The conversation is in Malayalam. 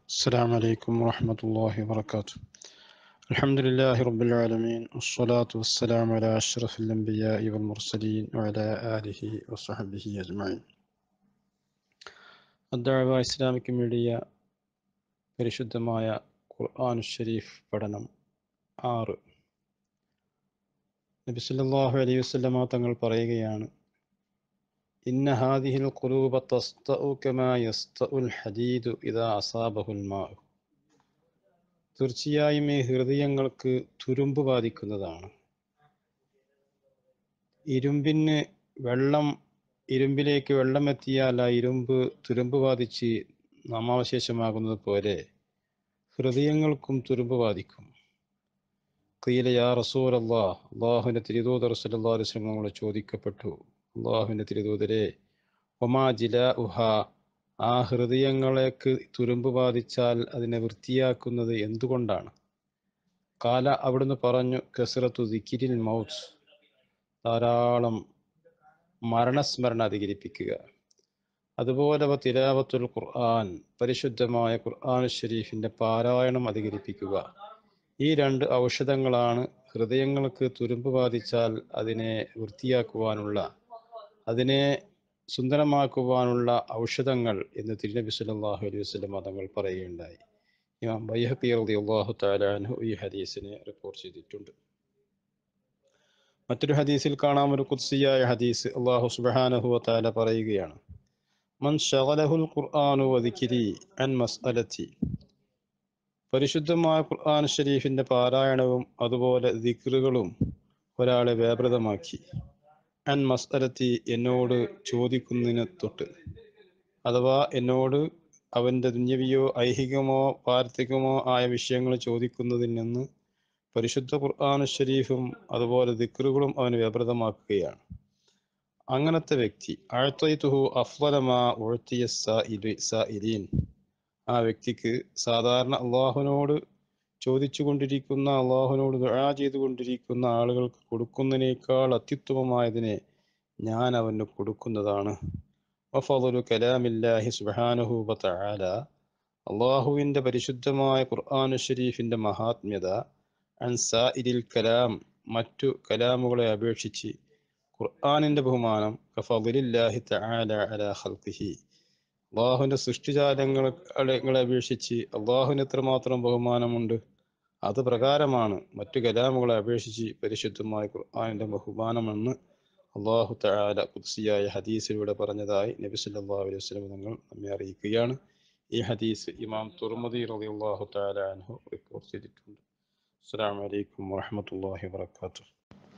السلام عليكم ورحمة الله وبركاته الحمد لله رب العالمين والصلاة والسلام على أشرف الأنبياء والمرسلين وعلى آله وصحبه أجمعين الدعوة إسلامك ميഡിയ പരിശുദ്ധമായ ഖുർആൻ ഷരീഫ് പഠനം ആറ് നബി സല്ലല്ലാഹു അലൈഹി വസല്ലമ തങ്ങൾ പറയുകയാണ് ഇന്ന ഹാദിഹിൽ ഖുലൂബ തസ്തഉ കമാ യസ്തഉൽ ഹദീദു ഇദാ അസാബഹുൽ മാഉ തീർച്ചയായും ഈ ഹൃദയങ്ങൾക്ക് തുരുമ്പ് ബാധിക്കുന്നതാണ് ഇരുമ്പിന് വെള്ളം ഇരുമ്പിലേക്ക് വെള്ളം എത്തിയാൽ ആ ഇരുമ്പ് തുരുമ്പ് ബാധിച്ച് നാമാവശേഷമാകുന്നത് പോലെ ഹൃദയങ്ങൾക്കും തുരുമ്പ് ബാധിക്കും കീല യാ റസൂൽ അള്ളാഹ് അള്ളാഹുവിൻ്റെ തിരുദൂതർ സല്ലല്ലാഹു അലൈഹി വസല്ലം നമ്മളെ ചോദിക്കപ്പെട്ടു അള്ളാഹുവിൻ്റെ തിരുദൂതരെ ഒമാ ജില ഉഹ ആ ഹൃദയങ്ങളേക്ക് തുരുമ്പ് ബാധിച്ചാൽ അതിനെ വൃത്തിയാക്കുന്നത് എന്തുകൊണ്ടാണ് കാല അവിടുന്ന് പറഞ്ഞു കസറത്തു ദിക്കിരിൽ മൗത്ത് ധാരാളം മരണസ്മരണ അധികരിപ്പിക്കുക അതുപോലെ തിലാവത്തുൽ ഖുർആൻ പരിശുദ്ധമായ ഖുർആൻ ഷരീഫിൻ്റെ പാരായണം അധികരിപ്പിക്കുക ഈ രണ്ട് ഔഷധങ്ങളാണ് ഹൃദയങ്ങൾക്ക് തുരുമ്പ് ബാധിച്ചാൽ അതിനെ വൃത്തിയാക്കുവാനുള്ള അതിനെ സുന്ദരമാക്കുവാനുള്ള ഔഷധങ്ങൾ എന്ന് തിരുനബി സല്ലല്ലാഹു അലൈഹി വസല്ലം തങ്ങൾ പറയുകയുണ്ടായി ഇമാം ബൈഹഖി റളിയല്ലാഹു തആല അൻഹു ഈ ഹദീസിനെ റിപ്പോർട്ട് ചെയ്തിട്ടുണ്ട് മറ്റൊരു ഹദീസിൽ കാണാം ഒരു കുദ്സിയായ ഹദീസ് അള്ളാഹു സുബ്ഹാനഹു വതആല പറയുകയാണ് മൻ ശഗലഹുൽ ഖുർആനു വദിക്രി അൻ മസ്അലത്തി പരിശുദ്ധമായ ഖുർആൻ ഷരീഫിന്റെ പാരായണവും അതുപോലെ ദിക്റുകളും ഒരാളെ വ്യാപൃതമാക്കി അൻ മസ്അലത്തി എന്നോട് ചോദിക്കുന്നതിന് തൊട്ട് അഥവാ എന്നോട് അവൻ്റെ ദുന്യവിയോ ഐഹികമോ പാർത്ഥികമോ ആയ വിഷയങ്ങൾ ചോദിക്കുന്നതിൽ നിന്ന് പരിശുദ്ധ ഖുർആൻ ഷരീഫും അതുപോലെ ദിക്റുകളും അവന് വ്യാപൃതമാക്കുകയാണ് അങ്ങനത്തെ വ്യക്തി ആഴ്ത്തൈത്തുഹു അഫ്ലമ ഉഴത്തിയ സാഇരീൻ ആ വ്യക്തിക്ക് സാധാരണ അള്ളാഹുവിനോട് ചോദിച്ചു കൊണ്ടിരിക്കുന്ന അള്ളാഹുവിനോട് ദുആ ചെയ്തുകൊണ്ടിരിക്കുന്ന ആളുകൾക്ക് കൊടുക്കുന്നതിനേക്കാൾ അത്യുത്തമമായതിനെ ഞാൻ അവന് കൊടുക്കുന്നതാണ് വഫദലു കലാമില്ലാഹി സുബ്ഹാനഹു വതആല അള്ളാഹുവിൻ്റെ പരിശുദ്ധമായ ഖുർആൻ ഷരീഫിൻ്റെ മഹാത്മ്യത അൻ സാഇരിൽ കലാം മറ്റു കലാമുകളെ അപേക്ഷിച്ച് ഖുർആാനിൻ്റെ ബഹുമാനം കഫലില്ലാഹി തആല അലാ ഖൽഖിഹി അള്ളാഹുവിൻ്റെ സൃഷ്ടിജാലങ്ങളെ അപേക്ഷിച്ച് അള്ളാഹുവിന് എത്രമാത്രം ബഹുമാനമുണ്ട് അത് പ്രകാരമാണ് മറ്റു കലാമുകളെ അപേക്ഷിച്ച് പരിശുദ്ധമായ ഖുർആാനിൻ്റെ ബഹുമാനമെന്ന് അള്ളാഹു തആല കുദ്സിയായ ഹദീസിലൂടെ പറഞ്ഞതായി നബി സല്ലല്ലാഹു അലൈഹി വസല്ലം തങ്ങൾ നമ്മെ അറിയിക്കുകയാണ് ഈ ഹദീസ് ഇമാം തുർമദി റളിയല്ലാഹു തആല അൻഹു റിപ്പോർട്ട് ചെയ്തിട്ടുണ്ട് അസ്സലാമു അലൈക്കും വറഹ്മത്തുള്ളാഹി വബറകാതുഹു